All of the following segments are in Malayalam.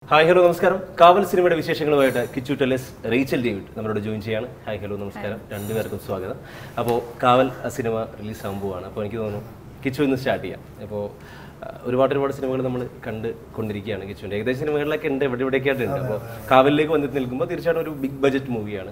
ഹായ് ഹലോ നമസ്കാരം കാവൽ സിനിമയുടെ വിശേഷങ്ങളുമായിട്ട് കിച്ചു ടെലസ് റീച്ചൽ ഡേവിഡ് നമ്മളോട് ജോയിൻ ചെയ്യാണ് ഹായ് ഹലോ നമസ്കാരം രണ്ടുപേർക്കും സ്വാഗതം അപ്പോൾ കാവൽ സിനിമ റിലീസ് ആകാൻ പോവാണ് അപ്പോൾ എനിക്ക് തോന്നുന്നു കിച്ചു ഇന്ന് സ്റ്റാർട്ട് ചെയ്യാം അപ്പോൾ ഒരുപാട് ഒരുപാട് സിനിമകൾ നമ്മൾ കണ്ട് കൊണ്ടിരിക്കുകയാണ് കിച്ചുവിൻ്റെ ഏകദേശം സിനിമകളിലൊക്കെ ഉണ്ട് എവിടെ ഇവിടെയൊക്കെയായിട്ട് ഉണ്ട് അപ്പോൾ കാവലിലേക്ക് വന്നിട്ട് നിൽക്കുമ്പോൾ തീർച്ചയായിട്ടും ഒരു ബിഗ് ബജറ്റ് മൂവിയാണ്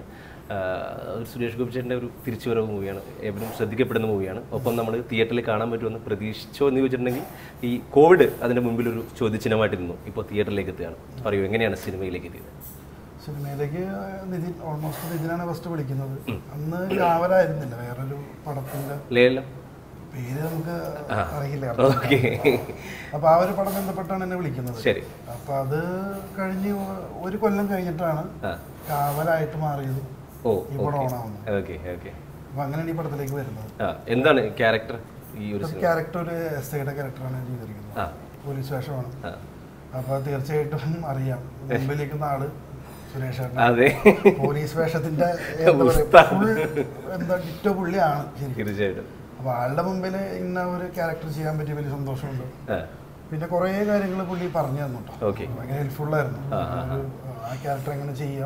ഒരു സുരേഷ് ഗോപി ചേട്ടൻ്റെ ഒരു തിരിച്ചുവരവ് മൂവിയാണ് എവിടെയും ശ്രദ്ധിക്കപ്പെടുന്ന മൂവിയാണ് ഒപ്പം നമ്മൾ തിയേറ്ററിൽ കാണാൻ പറ്റുമെന്ന് പ്രതീക്ഷിച്ചോ എന്ന് ചോദിച്ചിട്ടുണ്ടെങ്കിൽ ഈ കോവിഡ് അതിൻ്റെ മുമ്പിൽ ഒരു ചോദ്യചിഹ്നമായിട്ടിരുന്നു ഇപ്പോൾ തിയേറ്ററിലേക്ക് എത്തുകയാണ് പറയൂ എങ്ങനെയാണ് സിനിമയിലേക്ക് എത്തിയത് സിനിമയിലേക്ക് നിതിൻ ഓൾമോസ്റ്റ് നിതിനാണ് ഫസ്റ്റ് വിളിക്കുന്നത് അന്ന് കാവലായിരുന്നില്ല വേറൊരു പടത്തിന്റെ ലേലം പേര് നമുക്ക് അറിയില്ല ഓക്കെ അപ്പൊ ആ ഒരു പടം ബന്ധപ്പെട്ടാണ് എന്നെ വിളിക്കുന്നത് ശരി അപ്പൊ അത് കഴിഞ്ഞ് ഒരു കൊല്ലം കഴിഞ്ഞിട്ടാണ് ആ കാവലായിട്ട് മാറിയത് ഓ ഈ പടം ഓണാവുന്നത് ഓക്കെ ഓക്കെ അപ്പൊ അങ്ങനെയാണ് ഈ പടത്തിലേക്ക് വരുന്നത് ആ എന്താണ് ക്യാരക്ടർ ഈ ഒരു സിനിമ ക്യാരക്ടർ ഒരു എസ് ഐയുടെ ക്യാരക്ടറാണ് ഞാൻ ചെയ്തിരിക്കുന്നത് ആ പോലീസ് വേഷമാണ് ആ അപ്പൊ തീർച്ചയായിട്ടും അറിയാം മുമ്പിലിരിക്കുന്ന ആള് സുരേഷ് ചേട്ടൻ അതെ പോലീസ് വേഷത്തിന്റെ എന്താ പറയാ, ഉസ്താദ്. full എന്താ ഡിറ്റോ പുള്ളിയാണ് ശരിക്കും തീർച്ചയായിട്ടും അപ്പൊ ആളുടെ മുമ്പിൽ ഇന്ന ഒരു ക്യാരക്ടർ ചെയ്യാൻ പറ്റിയ വലിയ സന്തോഷമുണ്ട് ആ പിന്നെ കുറേ കാര്യങ്ങൾ പുള്ളി പറഞ്ഞു തന്നു കേട്ടോ ഓക്കെ ഭയങ്കര ഹെൽപ്ഫുൾ ആയിരുന്നു ആ, ആ, ഒരു, ആ ക്യാരക്ടർ എങ്ങനെ ചെയ്യാം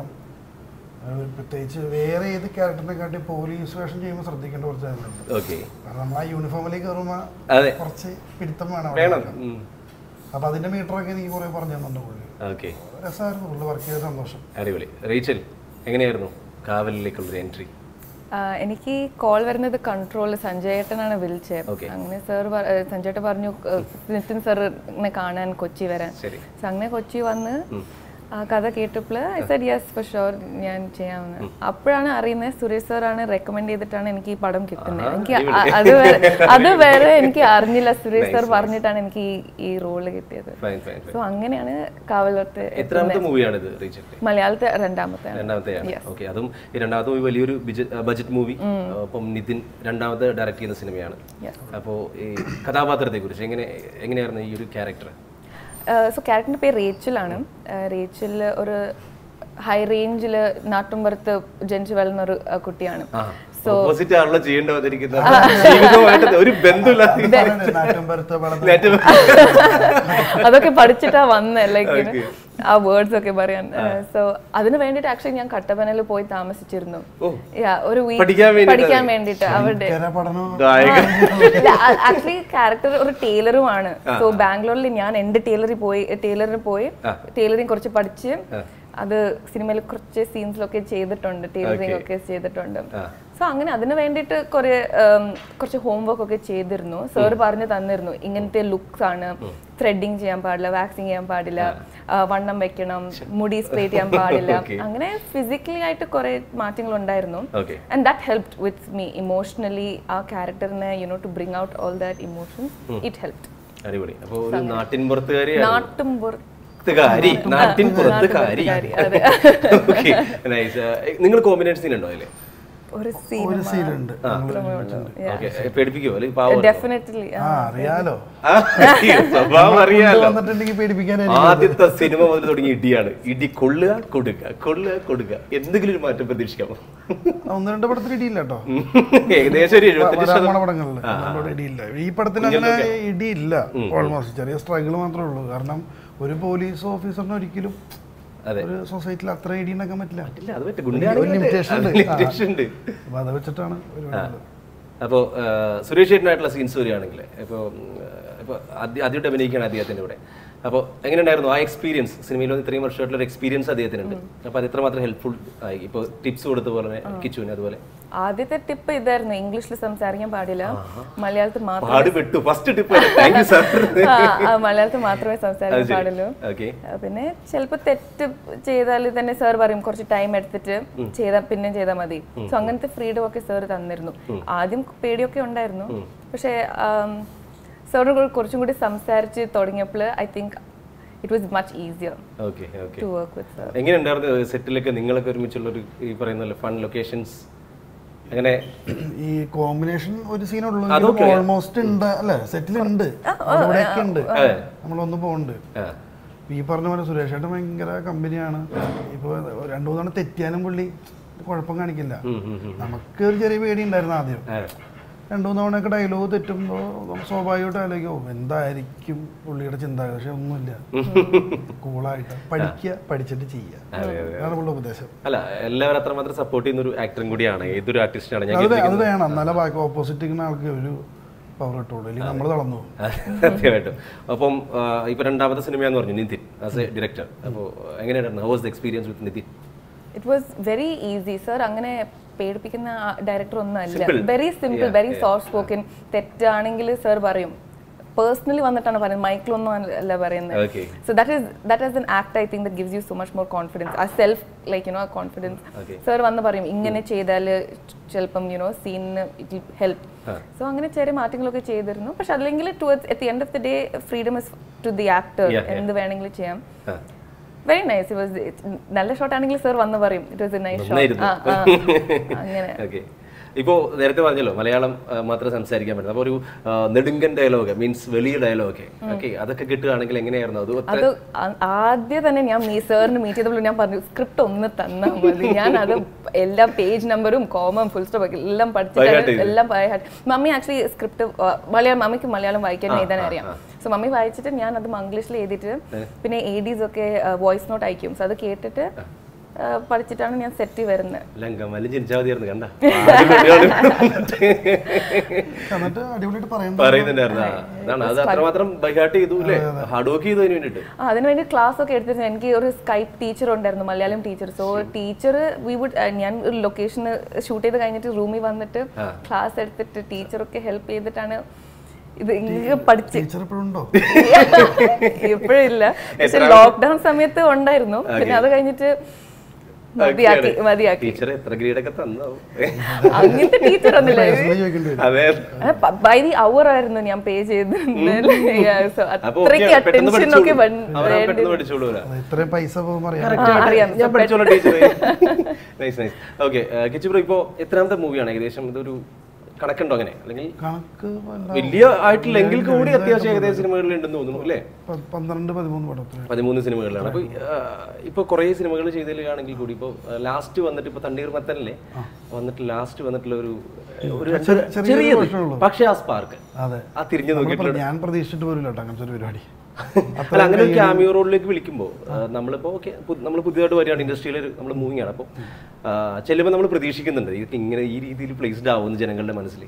അത് പ്രത്യേകിച്ച് വേറെ ഏത് ക്യാരക്ടറിനെ കാട്ടി പോലീസ് വേഷം ചെയ്യുമ്പോൾ ശ്രദ്ധിക്കേണ്ട കുറച്ച് കാര്യങ്ങളുണ്ട് ഓക്കെ കാരണം നമ്മൾ ആ യൂണിഫോമിലേക്ക് കയറുമ്പോൾ അതെ കുറച്ച് പിടുത്തം വേണം അവിടെ. വേണം അപ്പൊ അതിന്റെ മീറ്ററൊക്കെ എനിക്ക് കുറെ പറഞ്ഞു തന്നുണ്ട് പുള്ളി ഓക്കെ രസമായിരുന്നു പുള്ളി വർക്ക് ചെയ്ത സന്തോഷം അടിപൊളി റീച്ചൽ എങ്ങനെയായിരുന്നു കാവലിലേക്കുള്ളൊരു എൻട്രി ആ, എനിക്ക് കോൾ വരുന്നത് കൺട്രോൾ സഞ്ജയേട്ടനാണ് വിളിച്ചത് Okay. അങ്ങനെ സാർ സഞ്ജയേട്ടൻ പറഞ്ഞു ഏഹ്, നിതിൻ സാറിനെ കാണാൻ കൊച്ചി വരാൻ ശരി So, അങ്ങനെ കൊച്ചി വന്ന് ആ കഥ കേട്ടപ്പോൾ I said yes for sure ഞാൻ ചെയ്യാമെന്ന് അപ്പോഴാണ് അറിയുന്നത് സുരേഷ് സാറാണ് റെക്കമെൻഡ് ചെയ്തിട്ടാണ് എനിക്ക് ഈ പടം കിട്ടുന്നത് ആഹാ, എനിക്ക് അടിപൊളി. അ- അത് വരെ അത് വരെ എനിക്ക് അറിഞ്ഞില്ല സുരേഷ് സാർ പറഞ്ഞിട്ടാണ് എനിക്ക് ഈ ഈ റോള് കിട്ടിയത് ഫൈൻ ഫൈൻ സോ അങ്ങനെയാണ് കാവലോട്ട് എത്രാമത്തെ മൂവിയാണിത് റീച്ചൽ മലയാളത്തെ രണ്ടാമത്തെ രണ്ടാമത്തെയാണ് ഓക്കെ അതും ഈ രണ്ടാമത്തെ മൂവി വലിയൊരു ബജറ്റ് മൂവി ഒപ്പം നിതിൻ രണ്ടാമത്തെ ഡയറക്ട് ചെയ്യുന്ന സിനിമയാണ് Yes. അപ്പോൾ ഈ കഥാപാത്രത്തെ കുറിച്ച് എങ്ങനെ എങ്ങനെയായിരുന്നു ഈ ഒരു ക്യാരക്ടർ സോ ക്യാരക്ടറിന്റെ പേര് റേച്ചലാണ് റേച്ചൽ ഒരു ഹൈ റേഞ്ചിൽ നാട്ടുമ്പുറത്ത് ജനിച്ചു വളർന്ന ഒരു ആ, കുട്ടിയാണ് ഓപ്പോസിറ്റ് ആണല്ലോ ചെയ്യേണ്ടി വന്നിരിക്കുന്നത് ജീവിതമായിട്ട് ഒരു ബന്ധമില്ലാത്ത നാട്ടുമ്പരത്ത് വളർന്ന ഏറ്റവും അതൊക്കെ പഠിച്ചിട്ടാ വന്നേ ലൈക്ക് ആ വേർഡ്സ് ഒക്കെ പറയാൻ സോ അതിന് വേണ്ടിട്ട് ആക്ച്വലി ഞാൻ കട്ടപ്പനയിൽ പോയി താമസിച്ചിരുന്നു ഓ. Yeah, ഒരു week പഠിക്കാൻ വേണ്ടിയിട്ടാ? പഠിക്കാൻ വേണ്ടിട്ട് അവിടെ ഭയങ്കര പഠനം ഗായകൻ ആക്ച്വലി ക്യാരക്ടർ ഒരു ടൈലറുമാണ് സോ ബാംഗ്ലൂരിൽ ഞാൻ എന്റെ ടൈലറിൽ പോയി ടൈലറിന് പോയി ടൈലറിങ് കുറച്ച് പഠിച്ച് അത് സിനിമയിൽ കുറച്ച് സീൻസിലൊക്കെ ചെയ്തിട്ടുണ്ട് ടൈലറിംഗ് ഒക്കെ ചെയ്തിട്ടുണ്ട് സോ അങ്ങനെ അതിന് വേണ്ടിയിട്ട് കുറെ ഉം, കുറച്ച് ഹോംവർക്ക് ഒക്കെ ചെയ്തിരുന്നു സാർ പറഞ്ഞു തന്നിരുന്നു ഇങ്ങനത്തെ ലുക്സ് ആണ് ത്രെഡിങ് ചെയ്യാൻ പാടില്ല വാക്സിങ് ചെയ്യാൻ പാടില്ല ആ, വണ്ണം വെക്കണം മുടി സ്ട്രേറ്റ് ചെയ്യാൻ പാടില്ല അങ്ങനെ ഫിസിക്കലി ആയിട്ട് കുറെ മാറ്റങ്ങൾ ഉണ്ടായിരുന്നു okay and that helped with me emotionally ആ ക്യാരക്ടറിനെ you know to bring out all that emotions it helped അടിപൊളി അപ്പോൾ ഒരു നാട്ടിൻ പുറത്തുകാരി നാട്ടും പുറത്തുകാരി നാട്ടിൻ പുറത്തുകാരി അതെ ഓക്കെ നൈസ് നിങ്ങൾ കോമ്പിനേഷൻ സീൻ ഉണ്ടോ അതില് ഒരു സീൻ ഒരു സീനുണ്ട് ഓക്കെ പേടിപ്പിക്കുമോ അല്ലെങ്കിൽ പാവം ഡെഫിനറ്റ്ലി ആ അറിയാലോ ആ, സ്വഭാവം അറിയാലോ വന്നിട്ടുണ്ടെങ്കിൽ പേടിപ്പിക്കാനായി ആദ്യത്തെ സിനിമ മുതൽ തുടങ്ങിയ ഇടിയാണ് ഇടി കൊള്ളുക കൊടുക്കുക കൊള്ളുക കൊടുക്കുക എന്തെങ്കിലും ഒരു മാറ്റം പ്രതീക്ഷിക്കാമോ ഒന്ന് രണ്ട് പടത്തിൽ ഇടിയില്ല കേട്ടോ ഏകദേശം ഒരു എഴുപത്തഞ്ച് വരാൻ ശതമാനം പോണ പടങ്ങളിൽ നമ്മളോട് ഇടിയില്ല ഈ പടത്തിൽ അങ്ങനെ ഇടിയില്ല ഓൾമോസ്റ്റ് ചെറിയ സ്ട്രഗിൾ മാത്രമേ ഉള്ളൂ കാരണം ഒരു പോലീസ് ഓഫീസറിന് ഒരിക്കലും അതെ. ഒരു സൊസൈറ്റിയിൽ അത്ര ഇടിയുണ്ടാക്കാൻ പറ്റില്ല ഇല്ല അത് പറ്റും ഒരു limitation ഉണ്ട്. ലിമിറ്റേഷൻ ഉണ്ട് അപ്പൊ അത് വെച്ചിട്ടാണ് ഒരുപാട് അപ്പോൾ സുരേഷ് ചേട്ടനായിട്ടുള്ള സീൻസ് വരികയാണെങ്കിൽ ഇപ്പോൾ ഇപ്പോൾ ആദ്യമായിട്ട് അഭിനയിക്കുകയാണ് അദ്ദേഹത്തിൻ്റെ ഇവിടെ അപ്പോൾ എങ്ങനെയുണ്ടായിരുന്നു ആ എക്സ്പീരിയൻസ് സിനിമയിൽ വന്ന് ഇത്രയും വർഷമായിട്ടുള്ള ഒരു എക്സ്പീരിയൻസ് അദ്ദേഹത്തിനുണ്ട് അപ്പോൾ അത് എത്രമാത്രം ഹെൽപ്ഫുൾ ആയി ഇപ്പോൾ ടിപ്സ് കൊടുത്ത പോലെ തന്നെ കിച്ചുവിന് അതുപോലെ ആദ്യത്തെ ടിപ്പ് ഇതായിരുന്നു ഇംഗ്ലീഷിൽ സംസാരിക്കാൻ പാടില്ല മലയാളത്തിൽ മാത്രം പാടുപെട്ടു first tip thank you sir ആ, ആ, മലയാളത്തിൽ മാത്രമേ സംസാരിക്കാൻ പാടുള്ളൂ ഓക്കെ ആ, പിന്നെ ചിലപ്പോൾ തെറ്റ് ചെയ്താൽ തന്നെ സാർ പറയും കുറച്ച് ടൈം എടുത്തിട്ട് ചെയ്താൽ പിന്നെ ചെയ്താൽ മതി സോ അങ്ങനത്തെ ഫ്രീഡം ഒക്കെ സാർ തന്നിരുന്നു ആദ്യം പേടിയൊക്കെ ഉണ്ടായിരുന്നു പക്ഷേ സാറിനോട് കുറച്ചും കൂടി സംസാരിച്ച് തുടങ്ങിയപ്പോൾ I think it was much easier okay okay to work with sir എങ്ങനെയുണ്ടായിരുന്നു സെറ്റിലൊക്കെ നിങ്ങളൊക്കെ ഒരുമിച്ചുള്ള ഒരു ഈ പറയുന്ന ഫൺ ലൊക്കേഷൻസ് അങ്ങനെ ഈ കോമ്പിനേഷൻ ഒരു സീനുള്ളൂ അതൊക്കെ. ഓൾമോസ്റ്റ് ഉണ്ട് അല്ലെ സെറ്റിൽ ഉണ്ട് അവിടെയൊക്കെ ഉണ്ട് നമ്മളൊന്ന് പോകുന്നുണ്ട് ആ, ഈ പറഞ്ഞ പോലെ സുരേഷ് ഏട്ടൻ ഭയങ്കര കമ്പനിയാണ് ഇപ്പൊ രണ്ടു മൂന്നെണ്ണം തെറ്റിയാലും പുള്ളി കുഴപ്പം കാണിക്കില്ല ഉം, ഉം, ഉം. നമുക്ക് ഒരു ചെറിയ പേടി ഉണ്ടായിരുന്നു ആദ്യം ആ, രണ്ടു മൂന്ന് തവണയൊക്കെ ഡയലോഗ് തെറ്റുമ്പോൾ സ്വാഭാവികമായിട്ട് ആലോചിക്കും "ഓ, എന്തായിരിക്കും പുള്ളിയുടെ ചിന്ത പക്ഷെ ഒന്നുമില്ല കൂളായിട്ട് പഠിക്കുക പഠിച്ചിട്ട് ചെയ്യുക അതാണ് പുള്ളിയുടെ ഉപദേശം അല്ല എല്ലാവരും അത്രമാത്രം സപ്പോർട്ട് ചെയ്യുന്ന ഒരു ആക്ടറും കൂടിയാണ് ഏതൊരു ആർട്ടിസ്റ്റാണ് ഞാൻ അത് വേ- അത് വേണം എന്നാലേ ബാക്കി ഓപ്പോസിറ്റ് നിൽക്കുന്ന ആൾക്ക് ഒരു പവർ കിട്ടുള്ളൂ അല്ലെങ്കിൽ നമ്മൾ തളർന്നു പോകും സത്യമായിട്ടും അപ്പം ആ, ഇപ്പൊ രണ്ടാമത്തെ സിനിമ എന്ന് പറഞ്ഞു നിതിൻ ആസ് എ ഡയറക്ടർ അപ്പോൾ എങ്ങനെയായിരുന്നു how was the experience with Nitin it was very easy sir അങ്ങനെ പേടിപ്പിക്കുന്ന ഡയറക്ടർ ഒന്നും അല്ല Simple. Very simple very soft spoken തെറ്റാണെങ്കിൽ സർ പറയും പേഴ്സണലി വന്നിട്ടാണ് പറയുന്നത് മൈക്കിലൊന്നും അല്ല പറയുന്നത് Okay. So that is that is an act I think that gives you so much more confidence ആ self like you know confidence Okay. Sir വന്ന് പറയും ഇങ്ങനെ ചെയ്താൽ ചിലപ്പം യുനോ സീനിന് ഇറ്റ് വിൽ ഹെൽപ്പ് സോ അങ്ങനെ ചെറിയ മാറ്റങ്ങളൊക്കെ ചെയ്തിരുന്നു പക്ഷെ അല്ലെങ്കിൽ towards at the end of the day freedom is to the actor Yeah, yeah. എന്ത് വേണമെങ്കിലും ചെയ്യാം ആ. വെരി നൈസ് ഇറ്റ് വാസ് നല്ല ഷോട്ട് ആണെങ്കിൽ സർ വന്ന് പറയും ഇറ്റ് വാസ് എ നൈസ് നന്നായിരുന്നു. ഷോട്ട് അങ്ങനെ ഓക്കെ ഇപ്പോ നേരത്തെ പറഞ്ഞല്ലോ മലയാളം ആ, മാത്രം സംസാരിക്കാൻ പറ്റുന്നത് അപ്പോൾ ഒരു ആ, നെടുങ്കൻ ഡയലോഗ് മീൻസ് വലിയ ഡയലോഗ് ഓക്കെ അതൊക്കെ കിട്ടുകയാണെങ്കിൽ എങ്ങനെയായിരുന്നു അത് ഒത്ത- അത് ആ- ആദ്യം തന്നെ ഞാൻ മീ സാറിന് മീറ്റ് ചെയ്തപ്പോൾ ഞാൻ പറഞ്ഞു സ്ക്രിപ്റ്റ് ഒന്ന് തന്നാൽ മതി ഞാൻ അത് എല്ലാ പേജ് നമ്പറും കോമം ഫുൾ സ്റ്റോപ്പ് എല്ലാം By heart പഠിച്ചിട്ട് ചെയ്തു. എല്ലാം by heart. Mummy actually script Malayalam മമ്മിക്ക് മലയാളം വായിക്കാൻ എഴുതാൻ അറിയാം സോ മമ്മി വായിച്ചിട്ട് ഞാൻ അത് മംഗ്ലീഷിൽ എഴുതിയിട്ട് പിന്നെ എ ഡീസ് ഒക്കെ വോയിസ് നോട്ട് അയക്കും സോ അത് കേട്ടിട്ട് ആ, പഠിച്ചിട്ടാണ് ഞാൻ സെറ്റ് വരുന്നത് ലങ്കമല്ലി ജനിച്ചാൽ മതിയായിരുന്നു കണ്ട എന്നിട്ട് അടിപൊളിയായിട്ട് പറയുന്നത് പറയുന്നുണ്ടായിരുന്നു ആ, അതാണ് അത് അത്രമാത്രം ബൈഹാർട്ട് ചെയ്തു അല്ലേ ഹാർഡ് വർക്ക് ചെയ്തു അതിന് വേണ്ടിട്ട് ആ, അതിന് വേണ്ടി ക്ലാസ് ഒക്കെ എടുത്തിരുന്നു എനിക്ക് ഒരു സ്കൈപ്പ് ടീച്ചർ ഉണ്ടായിരുന്നു Malayalam teacher so teacher we would ഞാൻ ഒരു ലൊക്കേഷന് ഷൂട്ട് ചെയ്ത് കഴിഞ്ഞിട്ട് റൂമിൽ വന്നിട്ട് ക്ലാസ് എടുത്തിട്ട് ടീച്ചറൊക്കെ ഹെൽപ്പ് ചെയ്തിട്ടാണ് ഇത് ഇങ്ങനെ പഠിച്ച് ടീച്ചർ ഇപ്പോഴും ഉണ്ടോ ഇപ്പോഴില്ല പക്ഷെ ലോക്ക്ഡൌൺ സമയത്ത് ഉണ്ടായിരുന്നു പിന്നെ അത് കഴിഞ്ഞിട്ട് മതിയാക്കി മതിയാക്കി ടീച്ചർ എത്ര ഗ്രേഡൊക്കെ തന്നു അങ്ങനത്തെ ടീച്ചർ ഒന്നുമില്ല പേഴ്സണലി ചോദിക്കേണ്ടി വരും അതെ ബൈ ദി അവർ ആയിരുന്നു ഞാൻ പേ ചെയ്തിരുന്നത് So, അപ്പൊ അത്രയ്ക്ക് okay, പെട്ടെന്ന് അറ്റൻഷൻ ഒക്കെ പഠിച്ചോളൂ. വൻ- അവരാ വേണ്ടി പെട്ടെന്ന് പഠിച്ചോളൂ അത് ഇത്രയും പൈസ പോകുമ്പോൾ അറിയാം ആ, അറിയാം ഞാൻ പഠിച്ചോളാം teacher nice nice okay Kichu bro ഇപ്പോൾ എത്രാമത്തെ മൂവിയാണ് ഏകദേശം ഇതൊരു കണക്കുണ്ടോ അങ്ങനെ അല്ലെങ്കിൽ കണക്ക് എന്താ, വലിയ ആയിട്ടില്ലെങ്കിൽ കൂടി അത്യാവശ്യം ഏകദേശം സിനിമകളിൽ ഉണ്ടെന്ന് തോന്നുന്നു അല്ലേ പ- പന്ത്രണ്ട് പതിമൂന്ന് പടത്തിൽ പതിമൂന്ന് സിനിമകളിലാണ് അപ്പോൾ ഇപ്പോൾ കുറേ സിനിമകൾ ചെയ്തതിലാണെങ്കിൽ കൂടി ഇപ്പോൾ ലാസ്റ്റ് വന്നിട്ട് ഇപ്പോൾ തണ്ണീർ മത്തനല്ലേ വന്നിട്ട് ലാസ്റ്റ് വന്നിട്ടുള്ള ഒരു ഒരു ചെറിയ- ചെറിയൊരു ചെറിയത് വർഷമുള്ളൂ. പക്ഷേ ആ സ്പാർക്ക് അതെ ആ തിരിഞ്ഞു നമ്മള് നോക്കിയിട്ടുള്ള പ്ര- ഞാൻ പ്രതീക്ഷിച്ചിട്ട് പോലും കേട്ടോ അങ്ങനത്തെ ഒരു പരിപാടി അല്ല അങ്ങനെ ഒരു ക്യാമിയോ റോളിലേക്ക് വിളിക്കുമ്പോൾ നമ്മളിപ്പോൾ ഓക്കെ നമ്മൾ പുതിയതായിട്ട് വരികയാണ് ഇൻഡസ്ട്രിയിൽ നമ്മൾ മൂവിങ് ആണ് അപ്പോൾ ചെല്ലുമ്പോൾ നമ്മൾ പ്രതീക്ഷിക്കുന്നുണ്ട് ഇതൊക്കെ ഇങ്ങനെ ഈ രീതിയിൽ പ്ലേസ്ഡ് ആവുന്ന ജനങ്ങളുടെ മനസ്സിൽ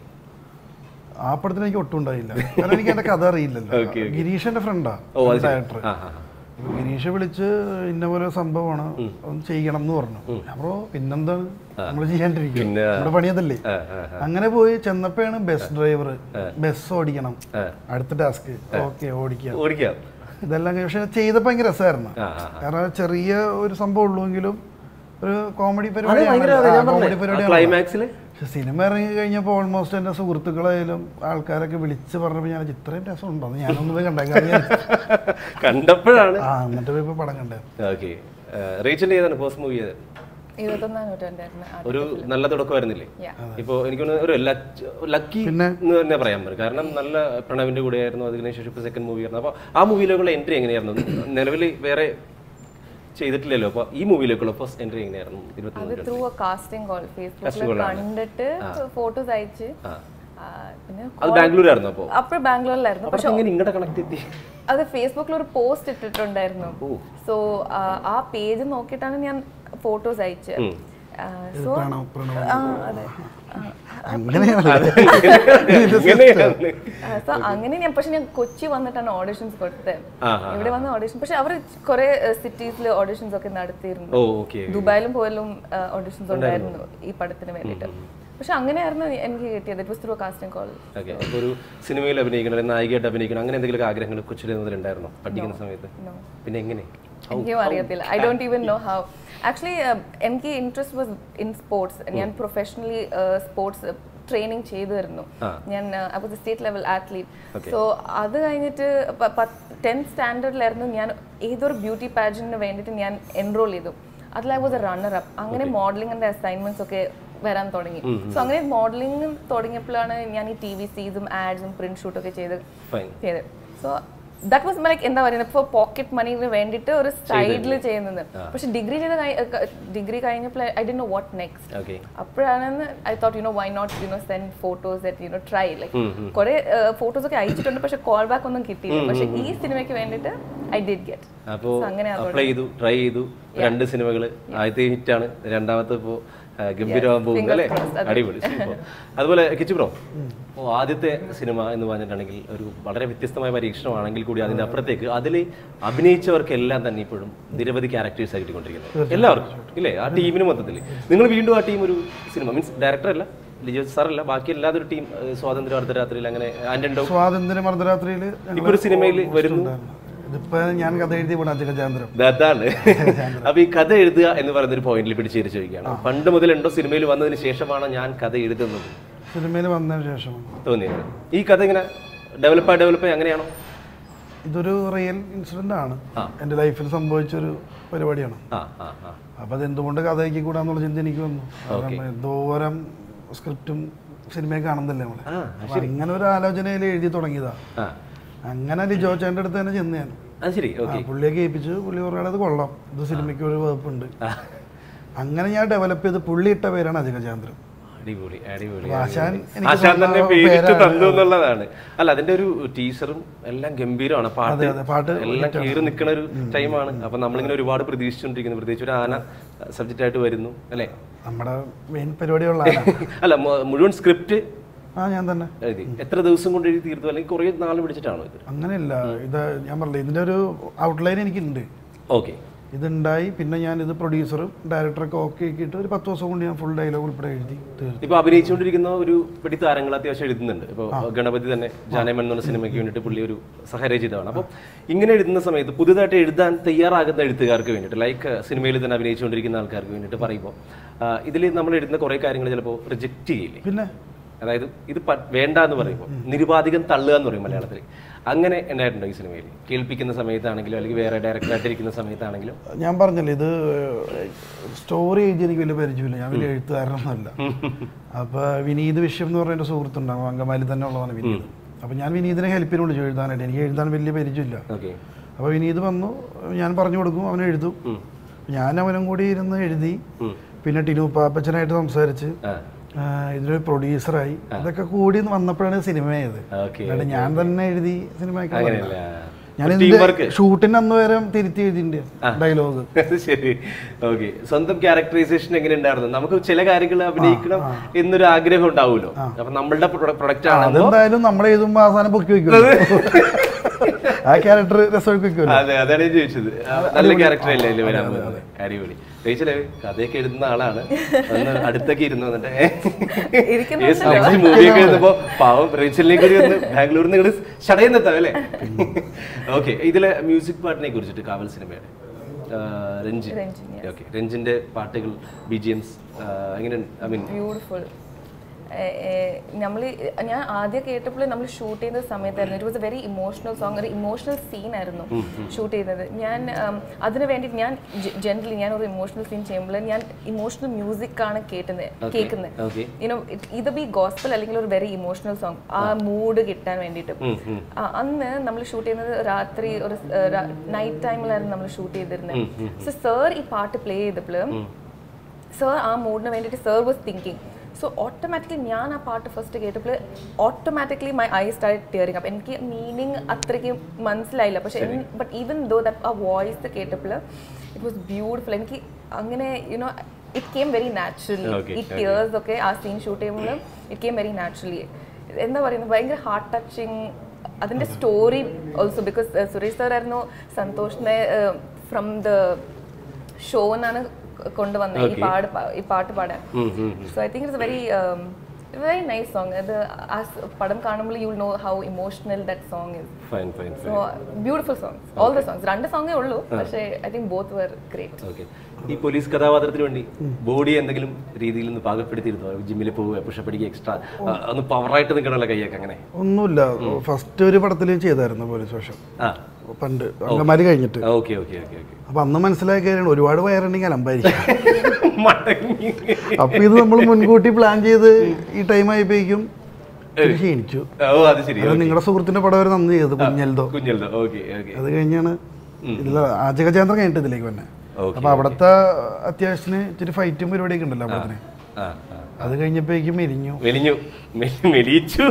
ആ പടത്തിൽ എനിക്ക് ഒട്ടും ഉണ്ടായില്ല കാരണം എനിക്ക് എന്റെ കഥ അറിയില്ലല്ലോ Okay, ഗിരീഷന്റെ ഫ്രണ്ടാ ഓ അത് ശരി ഡയറക്ടർ ആ ആ ആ. ഗിരീഷ് വിളിച്ച് ഇന്ന പോലെ സംഭവമാണ് ഒന്ന് ചെയ്യണം എന്ന് പറഞ്ഞു അപ്പോ പിന്നെന്താണ് നമ്മൾ ചെയ്യാണ്ടിരിക്കും പിന്നെ- നമ്മുടെ പണിയതല്ലേ ആ, ആ, അങ്ങനെ പോയി ചെന്നപ്പോഴാണ് ബസ് ഡ്രൈവർ ബസ് ഓടിക്കണം ആ. അടുത്ത ടാസ്ക് ഓക്കെ ഓടിക്കാം ഓടിക്കാം ഇതെല്ലാം കഴിഞ്ഞ് പക്ഷെ ചെയ്തപ്പോ ഭയങ്കര രസമായിരുന്നു ആ, ആ, കാരണം ചെറിയ ഒരു സംഭവം ഉള്ളുവെങ്കിലും ഒരു കോമഡി അത് ഭയങ്കര പരിപാടിയാണ് ഞാൻ കോമഡി പറഞ്ഞേ പരിപാടിയാണ് ക്ലൈമാക്സിൽ പക്ഷെ സിനിമ ഇറങ്ങി കഴിഞ്ഞപ്പോൾ ഓൾമോസ്റ്റ് എൻ്റെ സുഹൃത്തുക്കളായാലും ആൾക്കാരൊക്കെ വിളിച്ച് പറഞ്ഞപ്പോൾ ഞാൻ ഇത്രയും രസം ഉണ്ടോ എന്ന് ഞാനൊന്നും പോയി കണ്ടേക്കാം കണ്ടപ്പോഴാണ് ആ എന്നിട്ട് പോയി ഇപ്പൊ പടം കണ്ടേ ഓക്കെ റേച്ചൽ ഏതാണ് ഫസ്റ്റ് മൂവി ഏതാണ് ഇരുപത്തൊന്നാം നൂറ്റാണ്ടായിരുന്നു ആ ഒരു നല്ല തുടക്കമായിരുന്നില്ലേ Yeah. ഇപ്പോ എനിക്ക് തോന്നുന്നു ഒരു ലക്കി എന്ന് തന്നെ പറയാൻ പറ്റും കാരണം നല്ല പ്രണവിന്റെ കൂടെ ആയിരുന്നു അതിനുശേഷം ഇപ്പൊ സെക്കൻഡ് മൂവി ആയിരുന്നു അപ്പൊ ആ മൂവിയിലേക്കുള്ള എൻട്രി എങ്ങനെയായിരുന്നു നിലവിൽ വേറെ ചെയ്തിട്ടില്ലല്ലോ അപ്പൊ ഈ മൂവിയിലേക്കുള്ള ഫസ്റ്റ് എൻട്രി എങ്ങനെയായിരുന്നു അത് ഇരുപത്തി ത്രൂ എ കാസ്റ്റിംഗ് കോൾ ഫേസ്ബുക്കിൽ കണ്ടിട്ട് ഫോട്ടോസ് അയച്ച് ആ, പിന്നെ അത് ബാംഗ്ലൂരായിരുന്നു അപ്പോ അപ്പോൾ ബാംഗ്ലൂരിലായിരുന്നു അപ്പൊ എങ്ങനെ ഇങ്ങോട്ട് കണക്ട് എത്തി അത് ഫേസ്ബുക്കിൽ ഒരു പോസ്റ്റ് ഇട്ടിട്ടുണ്ടായിരുന്നു സോ ആ പേജ് നോക്കിയിട്ടാണ് ഞാൻ ഫോട്ടോസ് അയച്ചത് സോ പ്രണവ് പ്രണവ് ആ അതെ ആ, അങ്ങനെയാണ് ഇങ്ങനെയാണ് സോ അങ്ങനെ ഞാൻ പക്ഷെ ഞാൻ കൊച്ചി വന്നിട്ടാണ് ഓഡിഷൻസ് കൊടുത്തത് ആ, ഇവിടെ വന്ന ഓഡിഷൻ പക്ഷെ അവർ കുറെ സിറ്റീസിൽ ഓഡിഷൻസ് ഒക്കെ നടത്തിയിരുന്നു ഓ ഓക്കെ ദുബായിലും പോയാലും ഓഡിഷൻസ് ഉണ്ടായിരുന്നു ഈ പടത്തിന് വേണ്ടിയിട്ട് പക്ഷെ അങ്ങനെയായിരുന്നു എനിക്ക് കിട്ടിയത് it was through casting call okay അപ്പൊ ഒരു സിനിമയിൽ അഭിനയിക്കണം അല്ലെങ്കിൽ നായികയായിട്ട് അഭിനയിക്കണം അങ്ങനെ എന്തെങ്കിലും ആഗ്രഹങ്ങൾ കൊച്ചിലെ മുതൽ ഉണ്ടായിരുന്നോ പഠിക്കുന്ന സമയത്ത് No. പിന്നെ എങ്ങനെ എനിക്കും അറിയത്തില്ല I don't even know how actually എനിക്ക് ഇൻട്രസ്റ്റ് വാസ് ഇൻ സ്പോർട്സ് ഞാൻ പ്രൊഫഷണലി സ്പോർട്സ് ട്രെയിനിങ് ചെയ്തിരുന്നു ഞാൻ I was state level athlete so അത് കഴിഞ്ഞിട്ട് ടെൻത്ത് സ്റ്റാൻഡേർഡിലായിരുന്നു ഞാൻ ഏതൊരു ബ്യൂട്ടി പാജന്റിന് വേണ്ടിയിട്ട് ഞാൻ എൻറോൾ ചെയ്തു അതിൽ I was a runner up അങ്ങനെ മോഡലിംഗിന്റെ അസൈൻമെന്റ്സ് ഒക്കെ വരാൻ തുടങ്ങി സോ അങ്ങനെ മോഡലിംഗ് തുടങ്ങിയപ്പോഴാണ് ഞാൻ ഈ ടി വി സീസും ആഡ്സും പ്രിന്റ് ഷൂട്ടൊക്കെ ചെയ്ത് ഫൈൻ ചെയ്ത് സോ ദാറ്റ് വാസ് ലൈക്ക് എന്താ പറയുന്നത് ഇപ്പോൾ പോക്കറ്റ് മണിന് വേണ്ടിയിട്ട് ഒരു സൈഡിൽ ചെയ്യുന്നത് പക്ഷെ ഡിഗ്രി ചെയ്ത് ഡിഗ്രി കഴിഞ്ഞപ്പോൾ ഐ ഡി നോ വാട്ട് നെക്സ്റ്റ് ഓക്കെ അപ്പോഴാണ് I thought you know why not you know send photos that you know try like കുറെ ഫോട്ടോസ് ഒക്കെ അയച്ചിട്ടുണ്ട് പക്ഷെ കോൾ ബാക്ക് ഒന്നും കിട്ടിയില്ല പക്ഷെ ഈ സിനിമയ്ക്ക് വേണ്ടിയിട്ട് ഐ ഡിഡ് ഗെറ്റ് അപ്പോൾ അങ്ങനെ അപ്ലൈ ചെയ്തു ട്രൈ ചെയ്തു രണ്ട് സിനിമകൾ ആദ്യത്തെ ഹിറ്റാണ് രണ്ടാമത്തെ ഇപ്പോൾ ഗംഭീരമാകാൻ പോകുന്നത് അല്ലേ അടിപൊളി super. അതുപോലെ കിച്ചു ബ്രോ അപ്പോൾ ആദ്യത്തെ സിനിമ എന്ന് പറഞ്ഞിട്ടുണ്ടെങ്കിൽ ഒരു വളരെ വ്യത്യസ്തമായ പരീക്ഷണമാണെങ്കിൽ കൂടി അതിന്റെ അപ്പുറത്തേക്ക് അതിൽ അഭിനയിച്ചവർക്കെല്ലാം തന്നെ ഇപ്പോഴും നിരവധി ക്യാരക്ടേഴ്സ് ആയി കിട്ടിക്കൊണ്ടിരിക്കുന്നത് എല്ലാവർക്കും ഇല്ലേ ആ ടീമിന് മൊത്തത്തിൽ നിങ്ങൾ വീണ്ടും ആ ടീം ഒരു സിനിമ മീൻസ് ഡയറക്ടർ അല്ല ലിജോ സാറല്ല ബാക്കി എല്ലാതൊരു ടീം സ്വാതന്ത്ര്യ അർദ്ധരാത്രിയിൽ അങ്ങനെ ആൻഡോ സ്വാതന്ത്ര്യ മർദ്ദരാത്രിയിൽ ഇപ്പൊ ഒരു സിനിമയിൽ വരുന്നു ഇതിപ്പോ ഞാൻ കഥ എഴുതി പോണ അജഗജാന്തരം അതാണ് അപ്പൊ ഈ കഥ എഴുതുക എന്ന് പറയുന്ന ഒരു പോയിന്റിൽ പിടിച്ചേരി ചോദിക്കുകയാണ് പണ്ട് മുതലുണ്ടോ സിനിമയിൽ വന്നതിന് ശേഷമാണ് ഞാൻ കഥ എഴുതുന്നത് സിനിമയിൽ വന്നതിന് ശേഷം തോന്നിയത് ഈ കഥ ഇങ്ങനെ ഡെവലപ്പായി ഡെവലപ്പായി അങ്ങനെയാണോ ഇതൊരു റിയൽ ഇൻസിഡന്റ് ആണ് എൻ്റെ ലൈഫിൽ സംഭവിച്ചൊരു പരിപാടിയാണ് ആ ആ ആ അപ്പൊ അത് എന്തുകൊണ്ട് കഥയ്ക്ക് കൂടാന്നുള്ള ചിന്ത എനിക്ക് വന്നു കാരണം എന്തോരം സ്ക്രിപ്റ്റും സിനിമയും കാണുന്നില്ലേ നമ്മളെ ആ അപ്പൊ അങ്ങനെ ഒരു ആലോചനയിൽ എഴുതി തുടങ്ങിയതാ ആ അങ്ങനെ ലിജോ ചേട്ടൻ്റെ അടുത്ത് തന്നെ ചെന്ന് ഞാൻ അത് ശരി ആ, ഓക്കെ പുള്ളിയെ കേൾപ്പിച്ചു പുള്ളി പറയുന്നത് അത് കൊള്ളാം ഇത് സിനിമയ്ക്ക് ഒരു വകുപ്പുണ്ട് അങ്ങനെ ഞാൻ ഡെവലപ്പ് ചെയ്ത് പുള്ളി ഇട്ട പേരാണ് അധികചാന്ദ്രൻ അടിപൊളി അടിപൊളി ആശാൻ എനിക്ക് ആശാൻ തന്നെ സ്വന്തം പേരിട്ട് പേരാണ്. തന്നു എന്നുള്ളതാണ് അല്ല അതിന്റെ ഒരു ടീച്ചറും എല്ലാം ഗംഭീരമാണ് പാട്ട് അതെ, പാട്ട് എല്ലാം കീറി നിൽക്കുന്ന ഒരു ടൈമാണ് അപ്പൊ നമ്മളിങ്ങനെ ഒരുപാട് പ്രതീക്ഷിച്ചുകൊണ്ടിരിക്കുന്നു പ്രത്യേകിച്ച് ഒരു ആന സബ്ജക്റ്റ് ആയിട്ട് വരുന്നു അല്ലേ നമ്മുടെ മെയിൻ പരിപാടിയുള്ള ആളാ. അല്ല മു- മുഴുവൻ സ്ക്രിപ്റ്റ് ആ ഞാൻ തന്നെ എഴുതി എത്ര ദിവസം കൊണ്ട് എഴുതി തീർത്തു അല്ലെങ്കിൽ കുറേ നാൾ പിടിച്ചിട്ടാണോ ഇത് അങ്ങനെയല്ല ഇത് ഞാൻ പറഞ്ഞില്ല ഇതിന്റെ ഒരു ഔട്ട്ലൈൻ എനിക്കുണ്ട് ഓക്കെ ഇതുണ്ടായി പിന്നെ ഞാൻ ഇത് പ്രൊഡ്യൂസറും ഡയറക്ടറൊക്കെ ഓക്കെ ആക്കിയിട്ട് ഒരു പത്ത് ദിവസം കൊണ്ട് ഞാൻ ഫുൾ ഡയലോഗ് ഉൾപ്പെടെ എഴുതി തീർത്തു ഇപ്പൊ അഭിനയിച്ചുകൊണ്ടിരിക്കുന്ന ഒരു പിടി താരങ്ങൾ അത്യാവശ്യം എഴുതുന്നുണ്ട് ഇപ്പൊ ഗണപതി തന്നെ ജാനമൻ എന്ന സിനിമയ്ക്ക് വേണ്ടിയിട്ട് പുള്ളി ഒരു സഹരചിതമാണ് അപ്പോൾ ഇങ്ങനെ എഴുതുന്ന സമയത്ത് പുതുതായിട്ട് എഴുതാൻ തയ്യാറാകുന്ന എഴുത്തുകാർക്ക് വേണ്ടിയിട്ട് ലൈക്ക് സിനിമയിൽ തന്നെ അഭിനയിച്ചുകൊണ്ടിരിക്കുന്ന ആൾക്കാർക്ക് വേണ്ടിയിട്ട് പറയുമ്പോൾ ഇതിൽ നമ്മൾ എഴുതുന്ന കുറേ കാര്യങ്ങൾ ചിലപ്പോൾ റിജക്റ്റ് ചെയ്യില്ലേ പിന്നെ അതായത് ഇത് പ- വേണ്ട എന്ന് പറയുമ്പോൾ നിരുപാധികം തള്ളുക എന്ന് പറയും മലയാളത്തിൽ അങ്ങനെ ഉണ്ടായിട്ടുണ്ടോ ഈ സിനിമയിൽ കേൾപ്പിക്കുന്ന സമയത്താണെങ്കിലും അല്ലെങ്കിൽ വേറെ ഡയറക്ടറായിട്ടിരിക്കുന്ന സമയത്താണെങ്കിലും ഞാൻ പറഞ്ഞല്ലോ ഇത് സ്റ്റോറി എഴുതി എനിക്ക് വലിയ പരിചയമില്ല ഞാൻ വലിയ എഴുത്തുകാരനൊന്നുമല്ല അപ്പൊ വിനീത് വിശ്വം എന്ന് പറഞ്ഞ എൻ്റെ സുഹൃത്തുണ്ടാകും അങ്കമാലി തന്നെ ഉള്ളതാണ് വിനീത് അപ്പൊ ഞാൻ വിനീതിനെ ഹെൽപ്പിന് വിളിച്ചു എഴുതാനായിട്ട് എനിക്ക് എഴുതാൻ വലിയ പരിചയമില്ല ഓക്കെ അപ്പോൾ വിനീത് വന്നു ഞാൻ പറഞ്ഞു കൊടുക്കും അവൻ എഴുതും ഞാൻ അവനും കൂടി ഇരുന്ന് എഴുതി പിന്നെ ടിനു പാപ്പച്ചനായിട്ട് സംസാരിച്ച് ആ ആ, ഇതിലൊരു പ്രൊഡ്യൂസറായി ഇതൊക്കെ കൂടി വന്നപ്പോഴാണ് സിനിമയായത് ഓക്കെ അല്ലാണ്ട് ഞാൻ തന്നെ എഴുതി സിനിമയൊക്കെ അങ്ങനെയല്ല ഞാൻ ടീം ഇതിന്റെ വർക്ക് ഷൂട്ടിന് അന്ന് വരെ തിരുത്തി എഴുതിയിട്ടുണ്ട് ഡയലോഗ് അത് ശരി ഓക്കെ സ്വന്തം ക്യാരക്ടറൈസേഷൻ എങ്ങനെ ഉണ്ടായിരുന്നു നമുക്ക് ചില കാര്യങ്ങൾ അഭിനയിക്കണം എന്നൊരു ആഗ്രഹം ഉണ്ടാവുമല്ലോ അപ്പൊ നമ്മളുടെ പ്രൊഡക്റ്റ് ആണ് അതെന്തായാലും നമ്മൾ എഴുതുമ്പോൾ അവസാനം പൊക്കി വെക്കുമല്ലോ ആ ക്യാരക്ടർ രസമൊക്കെ വെക്കുമല്ലോ അതെ അതാണ് ഞാൻ ചോദിച്ചത് ആ, നല്ല ക്യാരക്ടർ അല്ലേ അതിൽ വരാൻ പോകുന്നത് അടിപൊളി റേച്ചലേ കഥയൊക്കെ എഴുതുന്ന ആളാണ് ഒന്ന് അടുത്തൊക്കെ ഇരുന്നു വന്നിട്ട് ഇരിക്കുന്നുണ്ടല്ലോ. മൂവിയൊക്കെ എഴുതുമ്പോ പാവം റേച്ചലിനെ കൂടി ഒന്ന് ബാംഗ്ലൂരിൽ നിന്ന് ഷടയെന്നെത്താം അല്ലേ ഓക്കെ ഇതിലെ മ്യൂസിക് പാട്ടിനെ കുറിച്ചിട്ട് കാവൽ സിനിമയുടെ ആ, രഞ്ജിൻ രഞ്ജിൻ, ഓക്കെ രഞ്ജിന്റെ പാട്ടുകൾ ബി ജി എംസ് എങ്ങനെ ഐ മീൻ ബ്യൂട്ടിഫുൾ നമ്മൾ ഞാൻ ആദ്യം കേട്ടപ്പോൾ നമ്മൾ ഷൂട്ട് ചെയ്യുന്ന സമയത്തായിരുന്നു it was a very emotional song ഒരു ഇമോഷണൽ സീൻ ആയിരുന്നു ഷൂട്ട് ചെയ്യുന്നത് ഞാൻ ഉം, അതിന് വേണ്ടി ഞാൻ ജനറലി ഞാൻ ഒരു ഇമോഷണൽ സീൻ ചെയ്യുമ്പോൾ ഞാൻ ഇമോഷണൽ മ്യൂസിക് ആണ് കേട്ടുന്നത് കേൾക്കുന്നത് ഓക്കെ യുനോ ഇത് ബി ഗോസ്പൽ അല്ലെങ്കിൽ ഒരു വെരി ഇമോഷണൽ സോങ് ആ മൂഡ് കിട്ടാൻ വേണ്ടിയിട്ട് ആ, അന്ന് നമ്മൾ ഷൂട്ട് ചെയ്യുന്നത് രാത്രി ഒരു നൈറ്റ് ടൈമിലായിരുന്നു നമ്മൾ ഷൂട്ട് ചെയ്തിരുന്നത് സോ സർ ഈ പാട്ട് പ്ലേ ചെയ്തപ്പോൾ സർ ആ മൂഡിന് വേണ്ടിയിട്ട് sir was thinking so automatically ഞാൻ ആ പാട്ട് ഫസ്റ്റ് കേട്ടപ്പോൾ automatically my I start tearing അപ്പം എനിക്ക് മീനിങ് അത്രയ്ക്ക് മനസ്സിലായില്ല പക്ഷേ ബട്ട് ഈവൻ ദോ ദാറ്റ് ആ വോയിസ് കേട്ടപ്പോൾ ഇറ്റ് വാസ് ബ്യൂട്ടിഫുൾ എനിക്ക് അങ്ങനെ you know it came very naturally Okay, ഈ ടിയേഴ്സ് ഒക്കെ ആ സീൻ ഷൂട്ട് ചെയ്യുമ്പോൾ ഇറ്റ് കെയിം വെരി നാച്ചുറലി എന്താ പറയുന്നത് ഭയങ്കര ഹാർട്ട് ടച്ചിങ് അതിൻ്റെ story also because Suresh sir ആയിരുന്നു സന്തോഷിനെ ഫ്രം ദ ഷോ എന്നാണ് കൊണ്ടുവന്നത് ഈ പാട് പാ- ഈ പാട്ട് പാടാൻ so I think it's very very nice song അത് ആ സ് പടം കാണുമ്പോൾ you know how emotional that song is fine fine so beautiful songs all the songs രണ്ട് സോങ്ങേ ഉള്ളൂ പക്ഷേ I think both were great okay ഈ പോലീസ് കഥാപാത്രത്തിന് വേണ്ടി ബോഡി എന്തെങ്കിലും രീതിയിൽ ഒന്ന് പാകപ്പെടുത്തിയിരുന്നോ ജിമ്മിൽ പോവുക പുഷപ്പ് അടിക്കുക എക്സ്ട്രാ ഒന്ന് പവറായിട്ട് നിൽക്കണമല്ലോ കൈയൊക്കെ അങ്ങനെ ഒന്നുമില്ല ഫസ്റ്റ് ഒരു പടത്തിൽ ചെയ്തായിരുന്നു പോലീസ് വേഷം ആ പണ്ട് അങ്കമാലി കഴിഞ്ഞിട്ട് ഓക്കെ ഓക്കെ ഓക്കെ ഓക്കെ അപ്പൊ അന്ന് മനസ്സിലായ കാര്യമാണ് ഒരുപാട് വയറുണ്ടെങ്കിൽ അലമ്പായിരിക്കും മടങ്ങി അപ്പൊ ഇത് നമ്മൾ മുൻകൂട്ടി പ്ലാൻ ചെയ്ത് ഈ ടൈം ആയപ്പോഴേക്കും ഇത്തിരി ക്ഷീണിച്ചു ഓ അത് ശരി അത് നിങ്ങളുടെ സുഹൃത്തിന്റെ പടം വരെ നന്ദി ചെയ്തത് കുഞ്ഞൽതോ കുഞ്ഞല്ലോ ഓക്കെ ഓക്കെ അത് കഴിഞ്ഞാണ് ഇതിൽ ആചകചേന്ദ്രം കഴിഞ്ഞിട്ട് ഇതിലേക്ക് വന്നെ Okay, അപ്പൊ അവിടുത്തെ അത്യാവശ്യത്തിന് ഇച്ചിരി ഫൈറ്റും പരിപാടിയൊക്കെ ഉണ്ടല്ലോ അവിടത്തിന് ആ ആ അത് കഴിഞ്ഞപ്പോഴേക്കും മെലിഞ്ഞു മെലിഞ്ഞു മെലി- മെലിയിച്ചു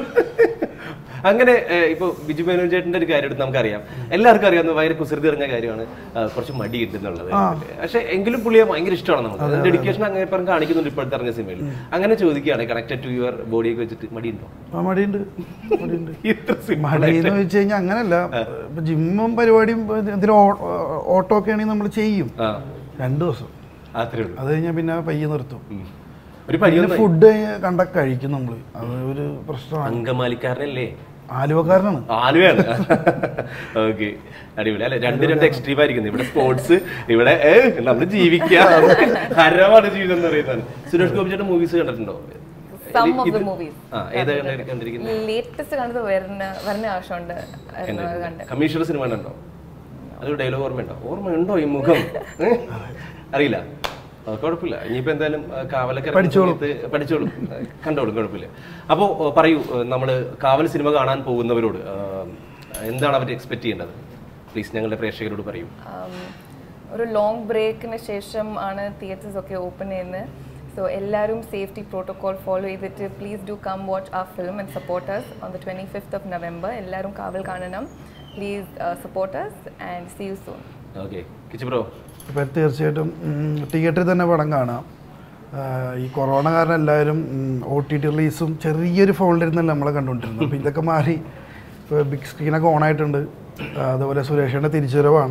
അങ്ങനെ ഏഹ്, ഇപ്പൊ ബിജു മേനോൻ ചേട്ടന്റെ ഒരു കാര്യം എടുത്ത് നമുക്കറിയാം എല്ലാവർക്കും അറിയാവുന്ന ഭയങ്കര കുസൃതി അറിഞ്ഞ കാര്യമാണ് ആ, കുറച്ച് മടി കിട്ടുന്നുള്ളത് പക്ഷെ എങ്കിലും പുള്ളിയെ ഭയങ്കര ഇഷ്ടമാണ് നമുക്ക് ഡെഡിക്കേഷൻ അങ്ങനെ ഇപ്പം കാണിക്കുന്നുണ്ട് ഇപ്പോഴത്തെ അറിഞ്ഞ സിനിമയിൽ അങ്ങനെ ചോദിക്കുകയാണ് കണക്റ്റഡ് ടു യുവർ ബോഡിയൊക്കെ വെച്ചിട്ട് മടിയുണ്ടോ ആ മടിയുണ്ട് മടിയുണ്ട് ഇത്ര simple മടി എന്ന് വെച്ച് കഴിഞ്ഞാൽ അങ്ങനല്ല ഇപ്പൊ ജിമ്മും പരിപാടിയും ഇതിൽ ഓട്ടോ ഒക്കെ ആണെങ്കിൽ നമ്മൾ ചെയ്യും ആ രണ്ടു ദിവസം അത്രേ ഉള്ളൂ അത് കഴിഞ്ഞാൽ പിന്നെ പയ്യെ നിർത്തും ഉം. ഒരു പരി പിന്നെ ഫുഡ് കണ്ട കഴിക്കും നമ്മൾ അത് ഒരു പ്രശ്നമാണ് അങ്കമാലിക്കാരനല്ലേ ആലുവക്കാരനാണ് ആലുവയാണ് ഓക്കെ അടിപൊളി അല്ലെ രണ്ട് രണ്ട് എക്സ്ട്രീം ആയിരിക്കുന്നു ഇവിടെ സ്പോർട്സ് ഇവിടെ നമ്മൾ ജീവിക്കുക ഹരമാണ് ജീവിതം എന്ന് പറയുന്നത് സുരേഷ് ഗോപി ചേട്ടൻ മൂവീസ് കണ്ടിട്ടുണ്ടോ സം ഓഫ് ദ മൂവീസ് ആ ഏതാ കണ്ടി- കണ്ടിരിക്കുന്നത് ലേറ്റസ്റ്റ് കണ്ടത് വരുന്ന വരുന്ന ആവശ്യമുണ്ട് ആയിരുന്നു അത് കണ്ട് കമ്മീഷണർ സിനിമ കണ്ടോ അതൊരു ഡയലോഗ് ഓർമ്മയുണ്ടോ ഓർമ്മയുണ്ടോ ഈ മുഖം ഏ? അറിയില്ല ആ, കുഴപ്പമില്ല ഇനിയിപ്പോ എന്തായാലും ആ, കാവലൊക്കെ ഇറങ്ങുന്ന സമയത്ത് പഠിച്ചോളും ആ, കണ്ടോളും കുഴപ്പമില്ല അപ്പോൾ പറയൂ ആ, നമ്മള് കാവൽ സിനിമ കാണാൻ പോകുന്നവരോട് ആ, എന്താണ് അവർ എക്സ്പെക്ട് ചെയ്യേണ്ടത് പ്ലീസ് ഞങ്ങളുടെ പ്രേക്ഷകരോട് പറയൂ Um, ഒരു ലോങ് ബ്രേക്കിന് ശേഷം ആണ് തിയേറ്റേഴ്സ് ഒക്കെ ഓപ്പൺ ചെയ്യുന്നത് സോ എല്ലാവരും സേഫ്റ്റി പ്രോട്ടോകോൾ ഫോളോ ചെയ്തിട്ട് പ്ലീസ് ഡു കം വാച്ച് ആ film and supporters on the twenty fifth of November എല്ലാവരും കാവൽ കാണണം please supporters and see you soon okay Kichu bro ഇപ്പം തീർച്ചയായിട്ടും തിയേറ്ററിൽ തന്നെ പടം കാണാം ആ, ഈ കൊറോണ കാരണം എല്ലാവരും ഒ ടി ടി റിലീസും ചെറിയൊരു ഫോണിലിരുന്നല്ല നമ്മളെ കണ്ടുകൊണ്ടിരുന്നത് അപ്പോൾ ഇതൊക്കെ മാറി ഇപ്പോൾ ബിഗ് സ്ക്രീനൊക്കെ ഓൺ ആയിട്ടുണ്ട് ആ, അതുപോലെ സുരേഷിൻ്റെ തിരിച്ചുവരവാണ്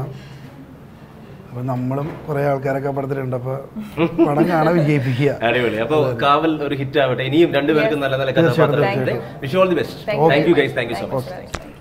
അപ്പോൾ നമ്മളും കുറേ ആൾക്കാരൊക്കെ പടത്തിലുണ്ട് അപ്പോൾ പടം കാണാൻ വിജയിപ്പിക്കുക അടിപൊളി അപ്പോൾ കാവൽ ഒരു ഹിറ്റ് ആവട്ടെ ഇനിയും രണ്ടുപേർക്കും നല്ല നല്ല കഥാപാത്രങ്ങൾ wish all the best thank you guys thank you so much Thank you.